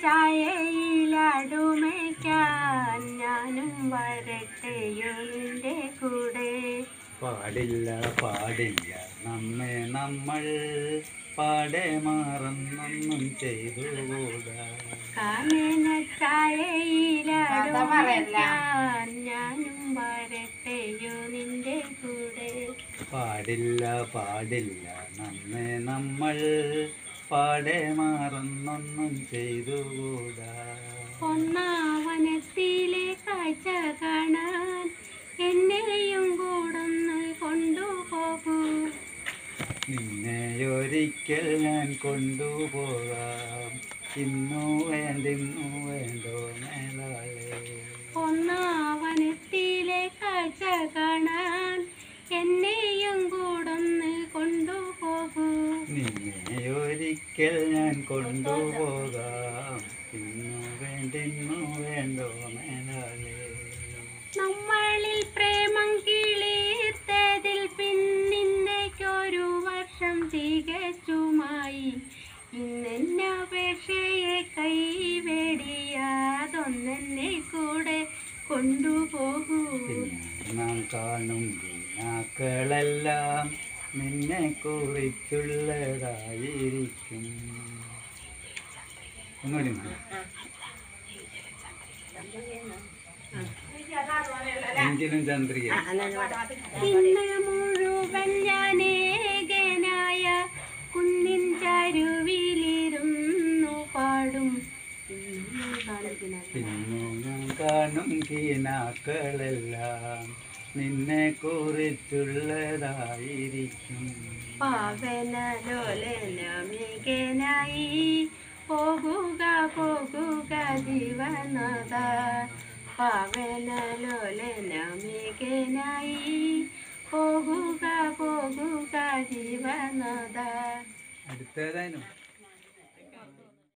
ചായയിലടുമയ്ക്കാൻ ഞാനും വരട്ടെയോ നിന്റെ കൂടെ പാടില്ല പാടില്ല നമ്മെ നമ്മൾ പാടെ മാറുന്നൊന്നും ചെയ്തുകൂടാ കാനന ചായയിലടുമയ്ക്കാൻ ഞാനും വരട്ടെയോ നിന്റെ കൂടെ പാടില്ല പാടില്ല നമ്മെ നമ്മൾ പാടെ മാറുന്നൊന്നും ചെയ്തുകൂടാ ഒന്നാവനത്തിലെ കാഴ്ച കാണാൻ എന്നെയും കൂടൊന്ന് കൊണ്ടുപോകൂ നിന്നെ ഒരിക്കൽ ഞാൻ കൊണ്ടുപോകാം ഇന്നു വേണ്ടിന്നു വേണ്ടോ മേലാളേ ഒന്നാവനത്തിലെ കാഴ്ച കാണാൻ എന്നെയും കൂടൊന്ന് കൊണ്ടുപോകൂ നിന്നെ ഒരിക്കൽ ഞാൻ കൊണ്ടുപോകാം ഇന്നു വേണ്ടിന്നു വേണ്ടോ മേലാളേ നമ്മളിൽ പ്രേമം കിളിർത്തതിൽ പിന്നിന്നേക്കൊരു വർഷം തികച്ചുമായി ഇന്നെന്നപേക്ഷയെ കൈവെടിയാതൊന്നെന്നെ കൂടെ കൊണ്ടുപോകൂ പിന്നെ നാം കാണും വീണാക്കളെല്ലാം നിന്നെ കുറിച്ചുള്ളതായിരിക്കും ഒന്നുകൂടി മതി. എങ്കിലും ചന്ദ്രിക ഇന്ന് മുഴുവൻ ഞാനേകനായ കുന്നിൻ ചരുവിലിരുന്നു പാടും ഇന്നും കാണിക്കുന്ന പിന്നു ഞാൻ കാണും കീനാക്കളെല്ലാം നിന്നെ കുറിച്ചുള്ളതായിരിക്കും പാവനലോലനമികനായി പോകുക പോകുക ജീവനദ പാവനലോലനമികനായി പോകുക പോകുക ജീവനദ അടുത്തതായിരുന്നു